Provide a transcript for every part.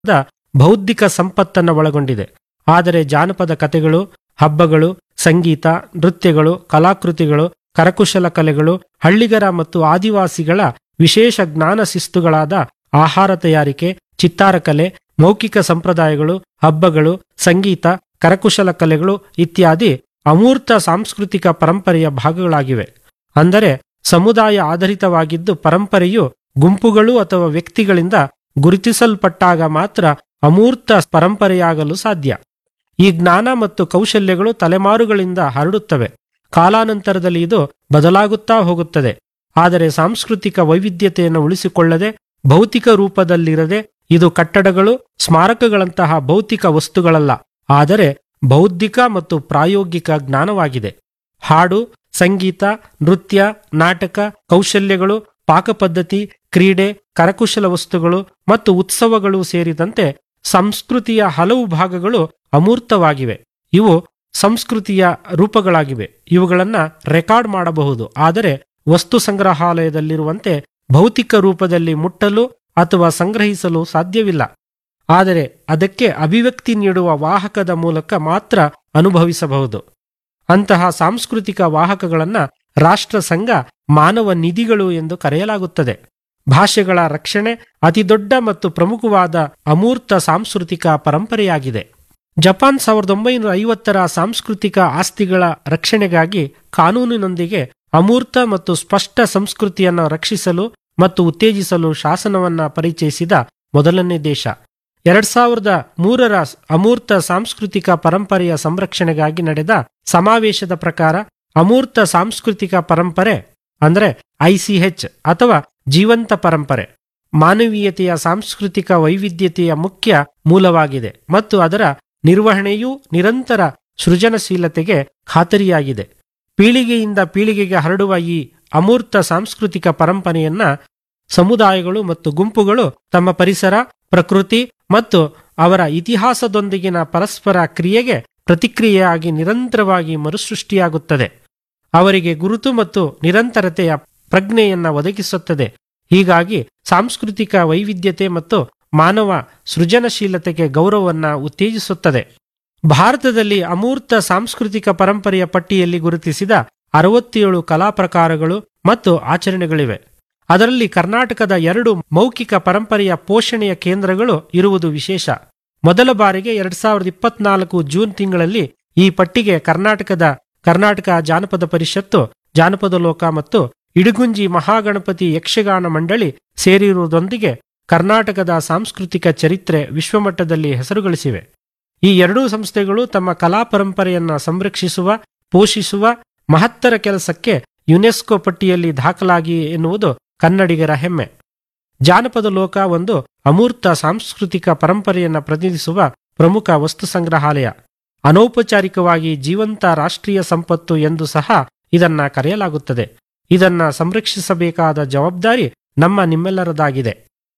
ಬೌದ್ಧಿಕ ಸಂಪತ್ತನ್ನು ಒಳಗೊಂಡಿದೆ ಆದರೆ ಜಾನಪದ ಕಥೆಗಳು ಹಬ್ಬಗಳು ಸಂಗೀತ ನೃತ್ಯಗಳು ಕಲಾಕೃತಿಗಳು ಕರಕುಶಲ ಕಲೆಗಳು ಹಳ್ಳಿಗರ ಮತ್ತು ಆದಿವಾಸಿಗಳ ವಿಶೇಷ ಜ್ಞಾನ ಶಿಸ್ತುಗಳಾದ ಆಹಾರ ತಯಾರಿಕೆ ಚಿತ್ತಾರ ಕಲೆ ಮೌಖಿಕ ಸಂಪ್ರದಾಯಗಳು ಹಬ್ಬಗಳು ಸಂಗೀತ ಕರಕುಶಲ ಕಲೆಗಳು ಇತ್ಯಾದಿ ಅಮೂರ್ತ ಸಾಂಸ್ಕೃತಿಕ ಪರಂಪರೆಯ ಭಾಗಗಳಾಗಿವೆ ಅಂದರೆ ಸಮುದಾಯ ಆಧಾರಿತವಾಗಿದ್ದು ಪರಂಪರೆಯು ಗುಂಪುಗಳು ಅಥವಾ ವ್ಯಕ್ತಿಗಳಿಂದ ಗುರುತಿಸಲ್ಪಟ್ಟಾಗ ಮಾತ್ರ ಅಮೂರ್ತ ಪರಂಪರೆಯಾಗಲು ಸಾಧ್ಯ ಈ ಜ್ಞಾನ ಮತ್ತು ಕೌಶಲ್ಯಗಳು ತಲೆಮಾರುಗಳಿಂದ ಹರಡುತ್ತವೆ ಕಾಲಾನಂತರದಲ್ಲಿ ಇದು ಬದಲಾಗುತ್ತಾ ಹೋಗುತ್ತದೆ ಆದರೆ ಸಾಂಸ್ಕೃತಿಕ ವೈವಿಧ್ಯತೆಯನ್ನು ಉಳಿಸಿಕೊಳ್ಳದೆ ಭೌತಿಕ ರೂಪದಲ್ಲಿರದೆ ಇದು ಕಟ್ಟಡಗಳು ಸ್ಮಾರಕಗಳಂತಹ ಭೌತಿಕ ವಸ್ತುಗಳಲ್ಲ ಆದರೆ ಬೌದ್ಧಿಕ ಮತ್ತು ಪ್ರಾಯೋಗಿಕ ಜ್ಞಾನವಾಗಿದೆ ಹಾಡು ಸಂಗೀತ ನೃತ್ಯ ನಾಟಕ ಕೌಶಲ್ಯಗಳು ಪಾಕಪದ್ಧತಿ ಕ್ರೀಡೆ ಕರಕುಶಲ ವಸ್ತುಗಳು ಮತ್ತು ಉತ್ಸವಗಳು ಸೇರಿದಂತೆ ಸಂಸ್ಕೃತಿಯ ಹಲವು ಭಾಗಗಳು ಅಮೂರ್ತವಾಗಿವೆ ಇವು ಸಂಸ್ಕೃತಿಯ ರೂಪಗಳಾಗಿವೆ ಇವುಗಳನ್ನ ರೆಕಾರ್ಡ್ ಮಾಡಬಹುದು ಆದರೆ ವಸ್ತು ಸಂಗ್ರಹಾಲಯದಲ್ಲಿರುವಂತೆ ಭೌತಿಕ ರೂಪದಲ್ಲಿ ಮುಟ್ಟಲು ಅಥವಾ ಸಂಗ್ರಹಿಸಲು ಸಾಧ್ಯವಿಲ್ಲ ಆದರೆ ಅದಕ್ಕೆ ಅಭಿವ್ಯಕ್ತಿ ನೀಡುವ ವಾಹಕದ ಮೂಲಕ ಮಾತ್ರ ಅನುಭವಿಸಬಹುದು ಅಂತಹ ಸಾಂಸ್ಕೃತಿಕ ವಾಹಕಗಳನ್ನ ರಾಷ್ಟ್ರ ಸಂಘ ಮಾನವ ನಿಧಿಗಳು ಎಂದು ಕರೆಯಲಾಗುತ್ತದೆ ಭಾಷೆಗಳ ರಕ್ಷಣೆ ಅತಿದೊಡ್ಡ ಮತ್ತು ಪ್ರಮುಖವಾದ ಅಮೂರ್ತ ಸಾಂಸ್ಕೃತಿಕ ಪರಂಪರೆಯಾಗಿದೆ ಜಪಾನ್ ಸಾವಿರದ ಒಂಬೈನೂರ ಐವತ್ತರ ಸಾಂಸ್ಕೃತಿಕ ಆಸ್ತಿಗಳ ರಕ್ಷಣೆಗಾಗಿ ಕಾನೂನಿನೊಂದಿಗೆ ಅಮೂರ್ತ ಮತ್ತು ಸ್ಪಷ್ಟ ಸಂಸ್ಕೃತಿಯನ್ನು ರಕ್ಷಿಸಲು ಮತ್ತು ಉತ್ತೇಜಿಸಲು ಶಾಸನವನ್ನ ಪರಿಚಯಿಸಿದ ಮೊದಲನೇ ದೇಶ ಎರಡ್ ಸಾವಿರದ ಮೂರರ ಅಮೂರ್ತ ಸಾಂಸ್ಕೃತಿಕ ಪರಂಪರೆಯ ಸಂರಕ್ಷಣೆಗಾಗಿ ನಡೆದ ಸಮಾವೇಶದ ಪ್ರಕಾರ ಅಮೂರ್ತ ಸಾಂಸ್ಕೃತಿಕ ಪರಂಪರೆ ಅಂದ್ರೆ ಐಸಿಎಚ್ ಅಥವಾ ಜೀವಂತ ಪರಂಪರೆ ಮಾನವೀಯತೆಯ ಸಾಂಸ್ಕೃತಿಕ ವೈವಿಧ್ಯತೆಯ ಮುಖ್ಯ ಮೂಲವಾಗಿದೆ ಮತ್ತು ಅದರ ನಿರ್ವಹಣೆಯೂ ನಿರಂತರ ಸೃಜನಶೀಲತೆಗೆ ಖಾತರಿಯಾಗಿದೆ ಪೀಳಿಗೆಯಿಂದ ಪೀಳಿಗೆಗೆ ಹರಡುವ ಈ ಅಮೂರ್ತ ಸಾಂಸ್ಕೃತಿಕ ಪರಂಪರೆಯನ್ನ ಸಮುದಾಯಗಳು ಮತ್ತು ಗುಂಪುಗಳು ತಮ್ಮ ಪರಿಸರ ಪ್ರಕೃತಿ ಮತ್ತು ಅವರ ಇತಿಹಾಸದೊಂದಿಗಿನ ಪರಸ್ಪರ ಕ್ರಿಯೆಗೆ ಪ್ರತಿಕ್ರಿಯೆಯಾಗಿ ನಿರಂತರವಾಗಿ ಮರುಸೃಷ್ಟಿಯಾಗುತ್ತದೆ ಅವರಿಗೆ ಗುರುತು ಮತ್ತು ನಿರಂತರತೆಯ ಪ್ರಜ್ಞೆಯನ್ನ ಒದಗಿಸುತ್ತದೆ ಹೀಗಾಗಿ ಸಾಂಸ್ಕೃತಿಕ ವೈವಿಧ್ಯತೆ ಮತ್ತು ಮಾನವ ಸೃಜನಶೀಲತೆಗೆ ಗೌರವವನ್ನ ಉತ್ತೇಜಿಸುತ್ತದೆ ಭಾರತದಲ್ಲಿ ಅಮೂರ್ತ ಸಾಂಸ್ಕೃತಿಕ ಪರಂಪರೆಯ ಪಟ್ಟಿಯಲ್ಲಿ ಗುರುತಿಸಿದ ಅರವತ್ತೇಳು ಕಲಾ ಪ್ರಕಾರಗಳು ಮತ್ತು ಆಚರಣೆಗಳಿವೆ ಅದರಲ್ಲಿ ಕರ್ನಾಟಕದ ಎರಡು ಮೌಖಿಕ ಪರಂಪರೆಯ ಪೋಷಣೆಯ ಕೇಂದ್ರಗಳು ಇರುವುದು ವಿಶೇಷ ಮೊದಲ ಬಾರಿಗೆ ಎರಡ್ ಸಾವಿರದ ಇಪ್ಪತ್ನಾಲ್ಕು ಜೂನ್ ತಿಂಗಳಲ್ಲಿ ಈ ಪಟ್ಟಿಗೆ ಕರ್ನಾಟಕದ ಕರ್ನಾಟಕ ಜಾನಪದ ಪರಿಷತ್ತು ಜಾನಪದ ಲೋಕ ಮತ್ತು ಇಡುಗುಂಜಿ ಮಹಾಗಣಪತಿ ಯಕ್ಷಗಾನ ಮಂಡಳಿ ಸೇರಿರುವುದೊಂದಿಗೆ ಕರ್ನಾಟಕದ ಸಾಂಸ್ಕೃತಿಕ ಚರಿತ್ರೆ ವಿಶ್ವಮಟ್ಟದಲ್ಲಿ ಹೆಸರುಗಳಿಸಿವೆ ಈ ಎರಡೂ ಸಂಸ್ಥೆಗಳು ತಮ್ಮ ಕಲಾ ಪರಂಪರೆಯನ್ನ ಸಂರಕ್ಷಿಸುವ ಪೋಷಿಸುವ ಮಹತ್ತರ ಕೆಲಸಕ್ಕೆ ಯುನೆಸ್ಕೋ ಪಟ್ಟಿಯಲ್ಲಿ ದಾಖಲಾಗಿ ಎನ್ನುವುದು ಕನ್ನಡಿಗರ ಹೆಮ್ಮೆ ಜಾನಪದ ಲೋಕ ಒಂದು ಅಮೂರ್ತ ಸಾಂಸ್ಕೃತಿಕ ಪರಂಪರೆಯನ್ನ ಪ್ರತಿನಿಧಿಸುವ ಪ್ರಮುಖ ವಸ್ತು ಸಂಗ್ರಹಾಲಯ ಅನೌಪಚಾರಿಕವಾಗಿ ಜೀವಂತ ರಾಷ್ಟ್ರೀಯ ಸಂಪತ್ತು ಎಂದು ಸಹ ಇದನ್ನ ಕರೆಯಲಾಗುತ್ತದೆ ಇದನ್ನ ಸಂರಕ್ಷಿಸಬೇಕಾದ ಜವಾಬ್ದಾರಿ ನಮ್ಮ ನಿಮ್ಮೆಲ್ಲರದಾಗಿದೆ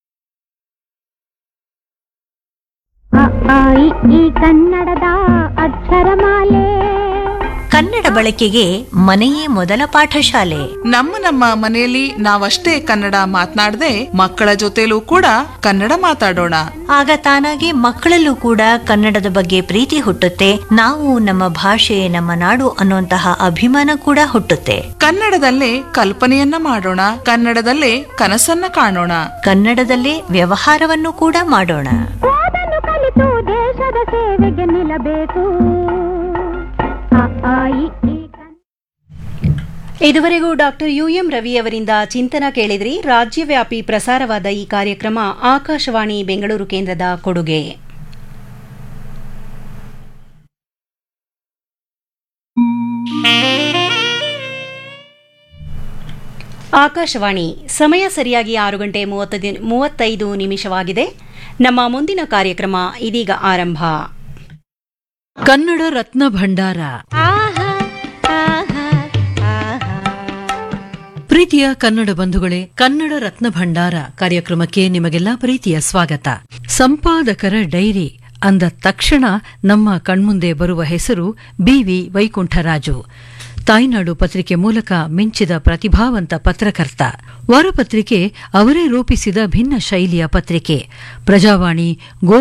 ಅ, ಆ, ಇ, ಈ ಕನ್ನಡದ ಅಕ್ಷರಮಾಲೆ ಕನ್ನಡ ಬಳಕೆಗೆ ಮನೆಯೇ ಮೊದಲ ಪಾಠಶಾಲೆ ನಮ್ಮ ನಮ್ಮ ಮನೆಯಲ್ಲಿ ನಾವಷ್ಟೇ ಕನ್ನಡ ಮಾತನಾಡದೆ ಮಕ್ಕಳ ಜೊತೆಲೂ ಕೂಡ ಕನ್ನಡ ಮಾತಾಡೋಣ ಆಗ ತಾನಾಗಿ ಮಕ್ಕಳಲ್ಲೂ ಕೂಡ ಕನ್ನಡದ ಬಗ್ಗೆ ಪ್ರೀತಿ ಹುಟ್ಟುತ್ತೆ ನಾವು ನಮ್ಮ ಭಾಷೆ ನಮ್ಮ ನಾಡು ಅನ್ನುವಂತಹ ಅಭಿಮಾನ ಕೂಡ ಹುಟ್ಟುತ್ತೆ ಕನ್ನಡದಲ್ಲೇ ಕಲ್ಪನೆಯನ್ನ ಮಾಡೋಣ ಕನ್ನಡದಲ್ಲೇ ಕನಸನ್ನ ಕಾಣೋಣ ಕನ್ನಡದಲ್ಲೇ ವ್ಯವಹಾರವನ್ನು ಕೂಡ ಮಾಡೋಣ ಓದನ್ನು ಕಲಿತು ದೇಶದ ಸೇವೆಗೆ ನಿಲ್ಲಬೇಕು ಅ, ಆ, ಇ, ಈ ಕನ್ನಡ ಇದುವರೆಗೂ ಡಾಕ್ಟರ್ ಯುಎಂ ರವಿಯವರಿಂದ ಚಿಂತನ ಕೇಳಿದ್ರಿ ರಾಜ್ಯವ್ಯಾಪಿ ಪ್ರಸಾರವಾದ ಈ ಕಾರ್ಯಕ್ರಮ ಆಕಾಶವಾಣಿ ಬೆಂಗಳೂರು ಕೇಂದ್ರದ ಕೊಡುಗೆ ಆಕಾಶವಾಣಿ ಸಮಯ ಸರಿಯಾಗಿ ಆರು ಗಂಟೆ ಮೂವತ್ತೈದು ಮೂವತ್ತೈದು ನಿಮಿಷವಾಗಿದೆ ನಮ್ಮ ಮುಂದಿನ ಕಾರ್ಯಕ್ರಮ ಇದೀಗ ಆರಂಭ ಕನ್ನಡ ರತ್ನ ಭಂಡಾರ ಪ್ರೀತಿಯ ಕನ್ನಡ ಬಂಧುಗಳೇ ಕನ್ನಡ ರತ್ನ ಭಂಡಾರ ಕಾರ್ಯಕ್ರಮಕ್ಕೆ ನಿಮಗೆಲ್ಲ ಪ್ರೀತಿಯ ಸ್ವಾಗತ ಸಂಪಾದಕರ ಡೈರಿ ಅಂದ ತಕ್ಷಣ ನಮ್ಮ ಕಣ್ಮುಂದೆ ಬರುವ ಹೆಸರು ಬಿವಿ ವೈಕುಂಠರಾಜು ತಾಯ್ನಾಡು ಪತ್ರಿಕೆ ಮೂಲಕ ಮಿಂಚಿದ ಪ್ರತಿಭಾವಂತ ಪತ್ರಕರ್ತ ವಾರಪತ್ರಿಕೆ ಅವರೇ ರೂಪಿಸಿದ ಭಿನ್ನ ಶೈಲಿಯ ಪತ್ರಿಕೆ ಪ್ರಜಾವಾಣಿ ಗೋ